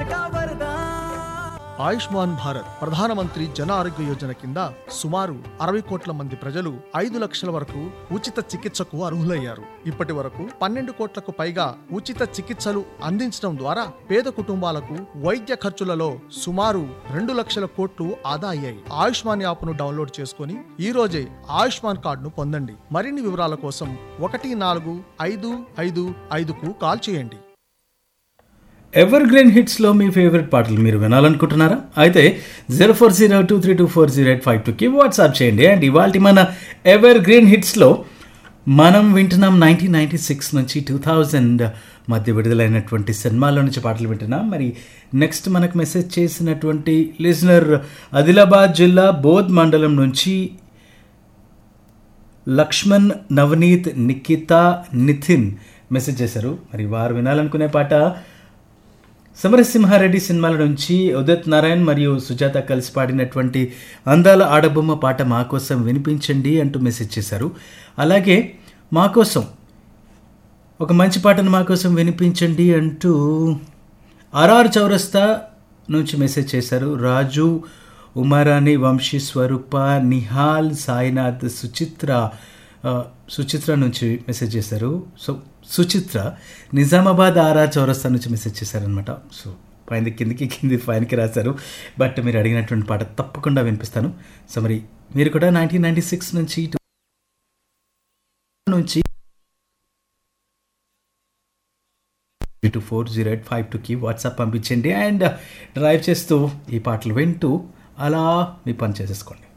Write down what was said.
का वरदान ఆయుష్మాన్ భారత్ ప్రధానమంత్రి జన ఆరోగ్య యోజన కింద సుమారు అరవై కోట్ల మంది ప్రజలు ఐదు లక్షల వరకు ఉచిత చికిత్సకు అర్హులయ్యారు ఇప్పటి వరకు పన్నెండు కోట్లకు పైగా ఉచిత చికిత్సలు అందించడం ద్వారా పేద కుటుంబాలకు వైద్య ఖర్చులలో సుమారు రెండు లక్షల కోట్లు ఆదా అయ్యాయి ఆయుష్మాన్ యాప్ను డౌన్లోడ్ చేసుకుని ఈ రోజే ఆయుష్మాన్ కార్డును పొందండి మరిన్ని వివరాల కోసం ఒకటి నాలుగు ఐదు ఐదు ఐదుకు కాల్ చేయండి ఎవర్ గ్రీన్ హిట్స్లో మీ ఫేవరెట్ పాటలు మీరు వినాలనుకుంటున్నారా అయితే zero four zero two three two four zero eight five టూకి వాట్సాప్ చేయండి అండ్ ఇవాళ మన ఎవర్ గ్రీన్ హిట్స్లో మనం వింటున్నాం నైన్టీన్ నైంటీ సిక్స్ నుంచి టూ థౌజండ్ మధ్య విడుదలైనటువంటి సినిమాల్లో నుంచి పాటలు వింటున్నాం మరి నెక్స్ట్ మనకు మెసేజ్ చేసినటువంటి లిజనర్ ఆదిలాబాద్ జిల్లా బోధ్ మండలం నుంచి లక్ష్మణ్ నవనీత్ నిఖిత నితిన్ మెసేజ్ చేశారు మరి వారు వినాలనుకునే పాట సమరసింహారెడ్డి సినిమాల నుంచి ఉదిత్ నారాయణ్ మరియు సుజాత కలిసి పాడినటువంటి అందాల ఆడబొమ్మ పాట మా కోసం వినిపించండి అంటూ మెసేజ్ చేశారు అలాగే మా కోసం ఒక మంచి పాటను మా కోసం వినిపించండి అంటూ ఆర్ఆర్ చౌరస్తా నుంచి మెసేజ్ చేశారు రాజు ఉమారాణి వంశీ స్వరూప నిహాల్ సాయినాథ్ సుచిత్ర ఆ, సుచిత్ర నుంచి మెసేజ్ చేశారు సో సుచిత్ర నిజామాబాద్ ఆర్ఆర్ చౌరస్తా నుంచి మెసేజ్ చేశారనమాట సో పైన కిందికి కింది పైనకి రాశారు బట్ మీరు అడిగినటువంటి పాట తప్పకుండా వినిపిస్తాను సో మరి మీరు కూడా నైన్టీన్ నైన్టీ సిక్స్ నుంచి నుంచి two four zero eight five టూకి వాట్సాప్ పంపించండి అండ్ డ్రైవ్ చేస్తూ ఈ పాటలు వింటూ అలా మీ పని చేసేసుకోండి